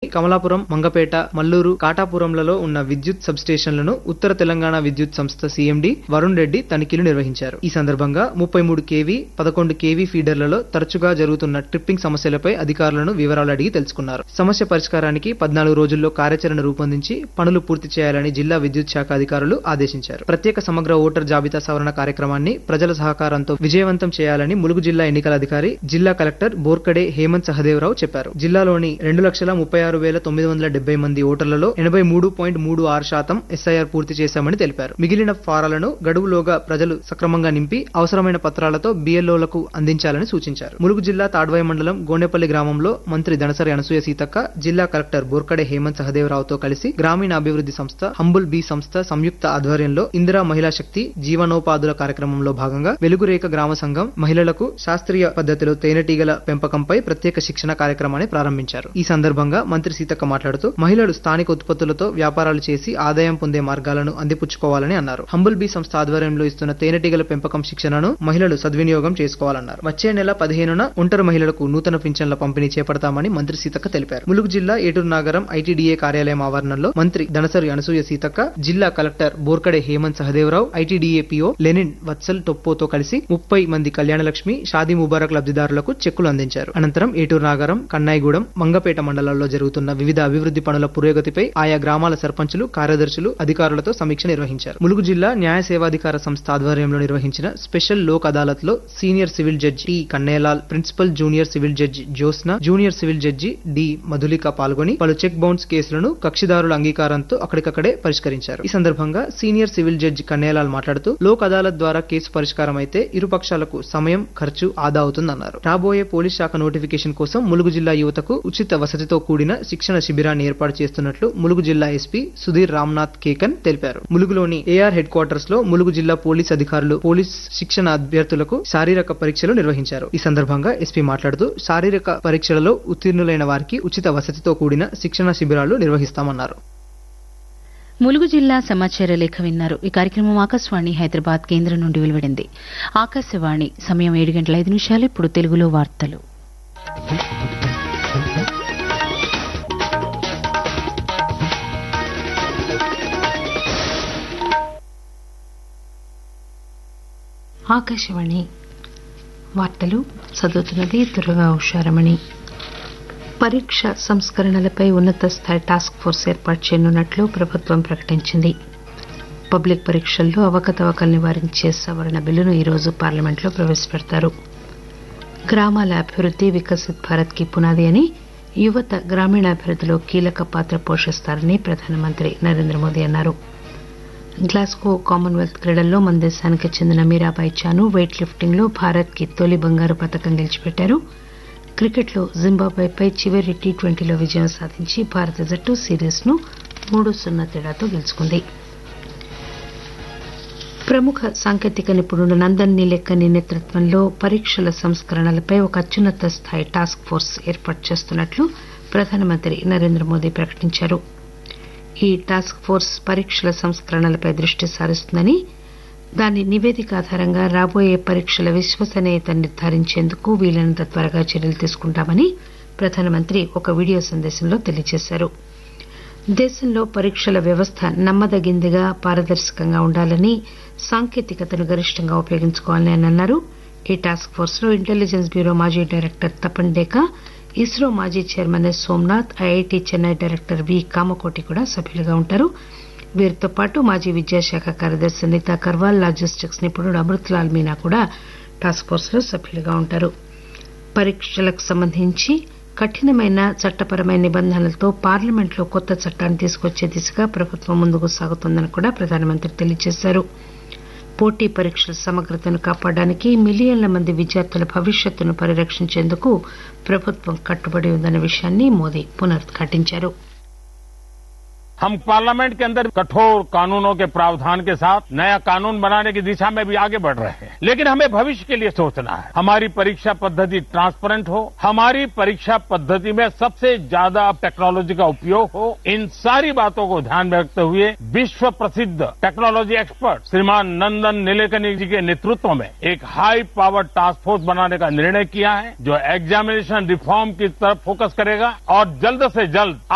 కమలాపురం మంగపేట మల్లూరు కాటాపురంలలో ఉన్న విద్యుత్ సబ్స్టేషన్లను ఉత్తర తెలంగాణ విద్యుత్ సంస్థ సీఎండీ వరుణ్ రెడ్డి తనిఖీలు నిర్వహించారు ఈ సందర్భంగా ముప్పై మూడు కేవీ పదకొండు కేవీ ఫీడర్లలో తరచుగా జరుగుతున్న ట్రిప్పింగ్ సమస్యలపై అధికారులను వివరాలు అడిగి తెలుసుకున్నారు సమస్య పరిష్కారానికి పద్నాలుగు రోజుల్లో కార్యాచరణ రూపొందించి పనులు పూర్తి చేయాలని జిల్లా విద్యుత్ శాఖ అధికారులు ఆదేశించారు ప్రత్యేక సమగ్ర ఓటర్ జాబితా సవరణ కార్యక్రమాన్ని ప్రజల సహకారంతో విజయవంతం చేయాలని ములుగు జిల్లా ఎన్నికల అధికారి జిల్లా కలెక్టర్ బోర్కడే హేమంత్ సహదేవరావు చెప్పారు జిల్లాలోని రెండు లక్షల ముప్పై ఆరు వేల తొమ్మిది వందల డెబ్బై మంది ఓటర్లలో ఎనభై మూడు పాయింట్ మూడు ఆరు శాతం ఎస్ఐఆర్ పూర్తి చేశామని తెలిపారు మిగిలిన ఫారాలను గడువులోగా ప్రజలు సక్రమంగా నింపి అవసరమైన పత్రాలతో బిఎల్ఓలకు అందించాలని సూచించారు ములుగు జిల్లా తాడ్వాయి మండలం గోనెపల్లి గ్రామంలో మంత్రి దనసరి అనసూయ సీతక్క జిల్లా కలెక్టర్ బోర్కడే హేమంత్ సహదేవరావుతో కలిసి గ్రామీణ అభివృద్ధి సంస్థ హంబుల్ బి సంస్థ సంయుక్త ఆధ్వర్యంలో ఇందిరా మహిళా శక్తి జీవనోపాధుల కార్యక్రమంలో భాగంగా వెలుగురేఖ గ్రామ సంఘం మహిళలకు శాస్త్రీయ పద్ధతిలో తేనెటీగల పెంపకంపై ప్రత్యేక శిక్షణ కార్యక్రమాన్ని ప్రారంభించారు ఈ సందర్భంగా మంత్రి సీతక్క మాట్లాడుతూ మహిళలు స్థానిక ఉత్పత్తులతో వ్యాపారాలు చేసి ఆదాయం పొందే మార్గాలను అందిపుచ్చుకోవాలని అన్నారు హంబుల్ బి సంస్థ ఆధ్వర్యంలో ఇస్తున్న తేనెటీగల పెంపకం శిక్షణను మహిళలు సద్వినియోగం చేసుకోవాలన్నారు వచ్చే నెల పదిహేనున ఒంటరి మహిళలకు నూతన పింఛన్ల పంపిణీ చేపడతామని మంత్రి సీతక్క తెలిపారు ములుగు జిల్లా ఏటూరు నాగరం ఐటీడీఏ కార్యాలయం ఆవరణలో మంత్రి దనసరి అనసూయ సీతక్క జిల్లా collector Borkade Hemanth Sahadevrao ITDA PO Lenin Vatsal టొప్పోతో కలిసి ముప్పై మంది కళ్యాణలక్ష్మి షాదీ ముబారక్ లబ్దిదారులకు చెక్కులు అందించారు అనంతరం ఏటూరు నాగరం కన్నాయిగూడెం మంగపేట మండలాల్లో జరుగుతున్న వివిధ అభివృద్ధి పనుల పురోగతిపై ఆయా గ్రామాల సర్పంచులు కార్యదర్శులు అధికారులతో సమీక్ష నిర్వహించారు ములుగు జిల్లా న్యాయ సేవాధికార సంస్థ ఆధ్వర్యంలో నిర్వహించిన స్పెషల్ లోక్ అదాలత్ లో senior civil judge T Kannelal principal junior civil judge Jyotsna junior civil judge D Madhulika పాల్గొని పలు చెక్ బౌన్స్ కేసులను కక్షిదారుల అంగీకారంతో అక్కడికక్కడే పరిష్కరించారు ఈ సందర్భంగా సీనియర్ సివిల్ జడ్జి కన్నేలాల్ మాట్లాడుతూ లోక్ అదాలత్ ద్వారా కేసు పరిష్కారం అయితే ఇరు పక్షాలకు సమయం ఖర్చు ఆదా అవుతుందన్నారు రాబోయే పోలీస్ శాఖ నోటిఫికేషన్ కోసం ములుగు జిల్లా యువతకు ఉచిత వసతితో కూడిన శిక్షణ శిబిరాన్ని ఏర్పాటు చేస్తున్నట్లు ములుగు జిల్లా ఎస్పీ సుధీర్ రామ్నాథ్ కేకన్ తెలిపారు ములుగులోని ఏఆర్ హెడ్ క్వార్టర్స్ లో ములుగు జిల్లా పోలీస్ అధికారులు పోలీస్ శిక్షణ అభ్యర్థులకు శారీరక పరీక్షలు నిర్వహించారు ఈ సందర్భంగా ఎస్పీ మాట్లాడుతూ శారీరక పరీక్షలలో ఉత్తీర్ణులైన వారికి ఉచిత వసతితో కూడిన శిక్షణ శిబిరాలు నిర్వహిస్తామన్నారు ములుగు జిల్లా సమాచార లేఖ విన్నారు ఈ కార్యక్రమం ఆకాశవాణి హైదరాబాద్ కేంద్రం నుండి వెలువడింది ఆకాశవాణి సమయం ఏడు గంటల ఐదు నిమిషాలు ఇప్పుడు తెలుగులో వార్తలు ఆకాశవాణి వార్తలు చదువుతున్నది దుర్గా ఉషారమణి పరీక్ష సంస్కరణలపై ఉన్నత స్థాయి టాస్క్ ఫోర్స్ ఏర్పాటు చేయనున్నట్లు ప్రభుత్వం ప్రకటించింది పబ్లిక్ పరీక్షల్లో అవకతవకలు నివారించే సవరణ బిల్లును ఈరోజు పార్లమెంట్లో ప్రవేశపెడతారు గ్రామాల అభివృద్ది వికసిత్ భారత్ కి పునాది అని యువత గ్రామీణాభివృద్దిలో కీలక పాత్ర పోషిస్తారని ప్రధానమంత్రి నరేంద్ర మోదీ అన్నారు గ్లాస్గో కామన్వెల్త్ క్రీడల్లో మన దేశానికి చెందిన మీరాబాయి చాను వెయిట్ లిఫ్టింగ్ లో భారత్ కి తొలి బంగారు పథకం గెలిచిపెట్టారు క్రికెట్లో జింబాబ్వేపై చివరి టీ ట్వంటీలో విజయం సాధించి భారత జట్టు సిరీస్ ను మూడు సున్నా తేడాతో గెలుచుకుంది ప్రముఖ సాంకేతిక నిపుణుడు నందన్ నీలెక్కని నేతృత్వంలో పరీక్షల సంస్కరణలపై ఒక అత్యున్నత స్థాయి టాస్క్ ఫోర్స్ ఏర్పాటు చేస్తున్నట్లు ప్రధానమంత్రి నరేంద్ర మోదీ ప్రకటించారు ఈ టాస్క్ ఫోర్స్ పరీక్షల సంస్కరణలపై దృష్టి సారిస్తుందని దాని నివేదిక ఆధారంగా రాబోయే పరీక్షల విశ్వసనీయత నిర్ధారించేందుకు వీలైనంత త్వరగా చర్యలు తీసుకుంటామని ప్రధానమంత్రి ఒక వీడియో సందేశంలో తెలియజేశారు దేశంలో పరీక్షల వ్యవస్థ నమ్మదగిందిగా పారదర్శకంగా ఉండాలని సాంకేతికతను గరిష్టంగా ఉపయోగించుకోవాలని ఆయన అన్నారు ఈ టాస్క్ ఫోర్స్ లో ఇంటెలిజెన్స్ బ్యూరో మాజీ డైరెక్టర్ తపన్ డేకా ఇస్రో మాజీ chairman S Somanath IIT Chennai director V Kamakoti కూడా సభ్యులుగా ఉంటారు వీరితో పాటు మాజీ విద్యాశాఖ కార్యదర్శి నీతా కర్వాల్ లాజిస్టిక్స్ నిపుణుడు అమృత్లాల్ మీనా కూడా టాస్క్ ఫోర్స్ లో సభ్యులుగా ఉంటారు పరీక్షలకు సంబంధించి కఠినమైన చట్టపరమైన నిబంధనలతో పార్లమెంట్లో కొత్త చట్టాన్ని తీసుకొచ్చే దిశగా ప్రభుత్వం ముందుకు సాగుతోందని కూడా ప్రధానమంత్రి తెలియజేశారు పోటీ పరీక్షల సమగ్రతను కాపాడడానికి మిలియన్ల మంది విద్యార్థుల భవిష్యత్తును పరిరక్షించేందుకు ప్రభుత్వం కట్టుబడి ఉందన్న విషయాన్ని మోదీ పునరుద్ఘాటించారు हम पार्लियामेंट के अंदर कठोर कानूनों के प्रावधान के साथ नया कानून बनाने की दिशा में भी आगे बढ़ रहे हैं लेकिन हमें भविष्य के लिए सोचना है हमारी परीक्षा पद्धति ट्रांसपेरेंट हो हमारी परीक्षा पद्धति में सबसे ज्यादा टेक्नोलॉजी का उपयोग हो इन सारी बातों को ध्यान में रखते हुए विश्व प्रसिद्ध टेक्नोलॉजी एक्सपर्ट श्रीमान नंदन नीलेकनी जी के नेतृत्व में एक हाई पावर टास्क फोर्स बनाने का निर्णय किया है जो एग्जामिनेशन रिफॉर्म की तरफ फोकस करेगा और जल्द से जल्द